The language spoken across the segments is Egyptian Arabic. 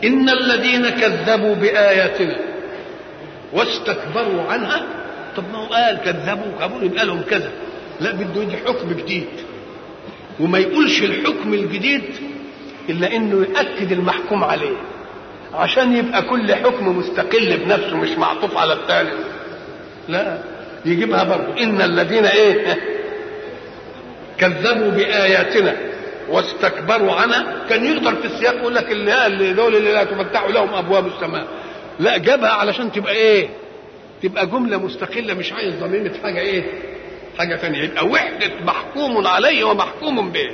إن الذين كذبوا بآياتنا واستكبروا عنها طب ما هو قال كذبوا قالوا يبقى لهم كذا لا بده يجي حكم جديد وما يقولش الحكم الجديد إلا إنه يأكد المحكوم عليه عشان يبقى كل حكم مستقل بنفسه مش معطوف على الثاني لا يجيبها برضه إن الذين إيه كذبوا بآياتنا واستكبروا عنها كان يقدر في السياق يقول لك اللي قال دول اللي لا تفتح لهم ابواب السماء لا جابها علشان تبقى ايه تبقى جمله مستقله مش عايز ضميمه حاجه ايه حاجه ثانيه يبقى وحده محكوم عليه ومحكوم به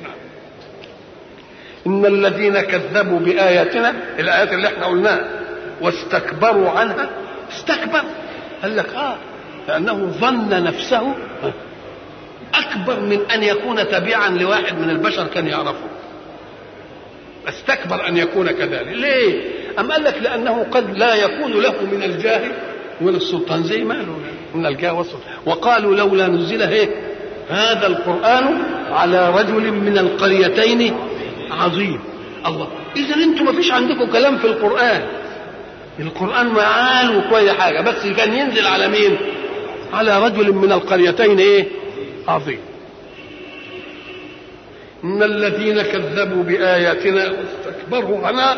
ان الذين كذبوا باياتنا الايات اللي احنا قلناها واستكبروا عنها استكبر قال لك اه لانه ظن نفسه اكبر من ان يكون تبعا لواحد من البشر كان يعرفه استكبر ان يكون كذلك ليه ام قال لك لانه قد لا يكون له من الجاه ولا السلطان زي ما له من الجاه والسلطان وقالوا لولا نزل هيك هذا القران على رجل من القريتين عظيم الله اذا انتم ما فيش عندكم كلام في القران القران معان وكل حاجه بس كان ينزل على مين على رجل من القريتين ايه عظيم إن الذين كذبوا بآياتنا واستكبروا عنها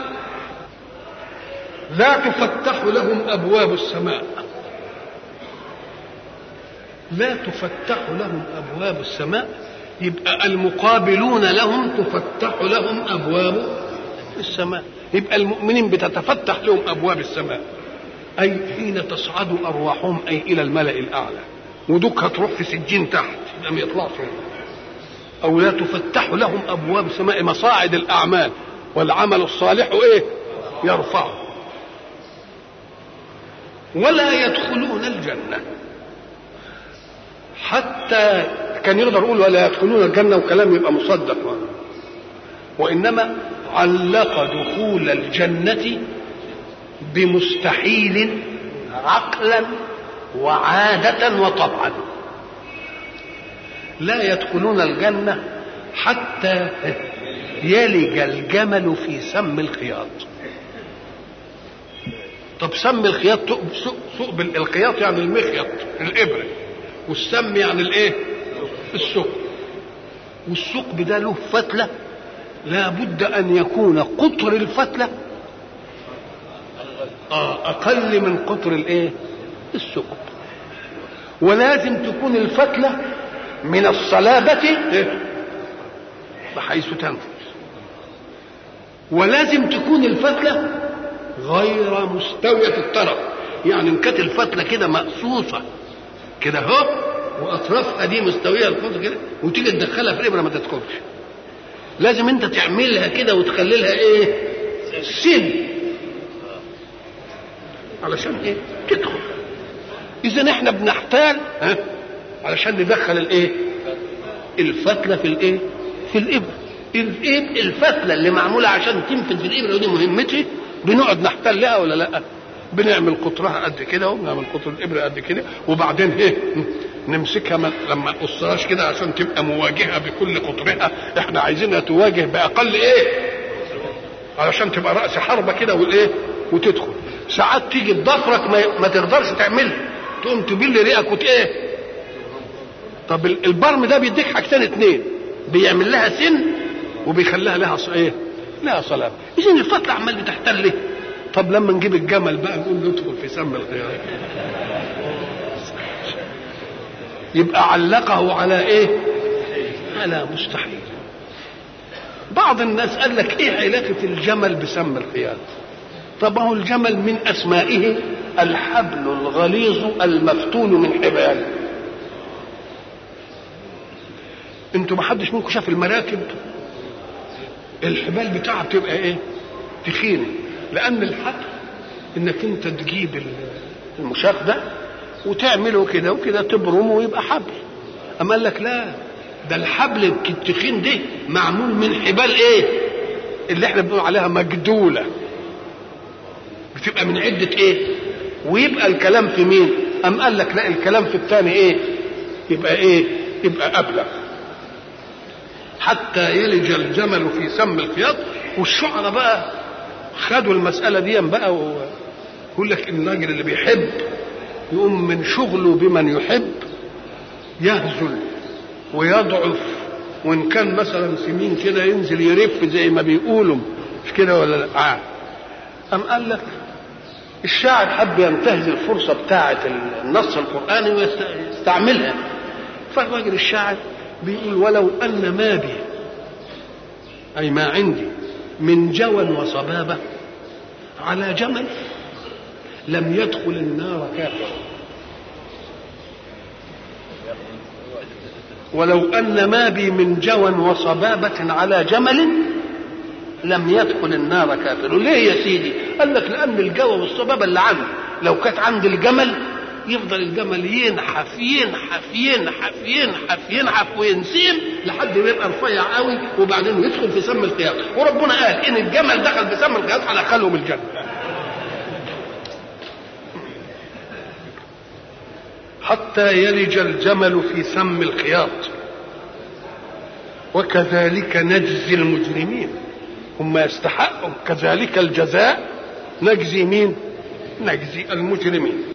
لا تفتح لهم أبواب السماء لا تفتح لهم أبواب السماء يبقى المقابلون لهم تفتح لهم أبواب السماء يبقى المؤمنين بتتفتح لهم أبواب السماء أي حين تصعد أرواحهم أي إلى الملأ الأعلى ودوك هتروح في سجين تحت يبقى ما يطلعش او لا تفتح لهم ابواب السماء مصاعد الاعمال والعمل الصالح ايه يرفعه ولا يدخلون الجنه حتى كان يقدر يقول ولا يدخلون الجنه وكلام يبقى مصدق وانما علق دخول الجنه بمستحيل عقلا وعادة وطبعا لا يدخلون الجنة حتى يلج الجمل في سم الخياط طب سم الخياط ثقب الخياط يعني المخيط الإبرة والسم يعني الايه الثقب والثقب ده له فتلة لابد أن يكون قطر الفتلة آه أقل من قطر الايه الثقب ولازم تكون الفتلة من الصلابة بحيث تنفذ ولازم تكون الفتلة غير مستوية الطرف يعني ان كانت الفتلة كده مقصوصة كده اهو واطرافها دي مستوية القصة كده وتيجي تدخلها في الابرة ما تدخلش لازم انت تعملها كده وتخلي لها ايه سن علشان ايه تدخل اذا احنا بنحتال ها علشان ندخل الايه الفتله في الايه في الابره الايه الفتله اللي معموله عشان تنفذ في الابره ودي مهمتي بنقعد نحتل لها ولا لا بنعمل قطرها قد كده وبنعمل قطر الابره قد كده وبعدين ايه نمسكها من لما نقصهاش كده عشان تبقى مواجهه بكل قطرها احنا عايزينها تواجه باقل ايه علشان تبقى راس حربه كده والايه وتدخل ساعات تيجي بضفرك ما, ما تقدرش تعملها تقوم تبل ريقك وت ايه طب البرم ده بيديك حاجتين اتنين بيعمل لها سن وبيخليها لها ص... ايه لها صلاه اذا الفتله عمال بتحتل طب لما نجيب الجمل بقى نقول له ادخل في سم الخيار يبقى علقه على ايه على مستحيل بعض الناس قال لك ايه علاقه الجمل بسم الخياط طب هو الجمل من اسمائه الحبل الغليظ المفتول من حبال انتوا ما حدش منكم شاف المراكب الحبال بتاعها بتبقى ايه تخينه لان الحبل انك انت تجيب المشاق ده وتعمله كده وكده تبرمه ويبقى حبل اما قال لك لا ده الحبل التخين ده معمول من حبال ايه اللي احنا بنقول عليها مجدوله بتبقى من عده ايه ويبقى الكلام في مين ام قال لك لا الكلام في الثاني ايه يبقى ايه يبقى ابلغ حتى يلج الجمل في سم الخياط والشعراء بقى خدوا المسألة دي بقى ويقول لك إن الراجل اللي بيحب يقوم من شغله بمن يحب يهزل ويضعف وإن كان مثلا سمين كده ينزل يرف زي ما بيقولوا مش كده ولا لا؟ آه. أم قال لك الشاعر حب ينتهز الفرصة بتاعة النص القرآني ويستعملها فالراجل الشاعر بيقول ولو أن ما بي أي ما عندي من جوى وصبابة على جمل لم يدخل النار كافر ولو أن ما بي من جوى وصبابة على جمل لم يدخل النار كافر ليه يا سيدي قال لك لأن الجوى والصبابة اللي عندي لو كانت عند الجمل يفضل الجمل ينحف ينحف ينحف ينحف ينحف وينسيم لحد ما يبقى رفيع قوي وبعدين يدخل في سم الخياط وربنا قال ان الجمل دخل في سم الخياط هدخلهم الجنه حتى يلج الجمل في سم الخياط وكذلك نجزي المجرمين هم يستحقوا كذلك الجزاء نجزي مين نجزي المجرمين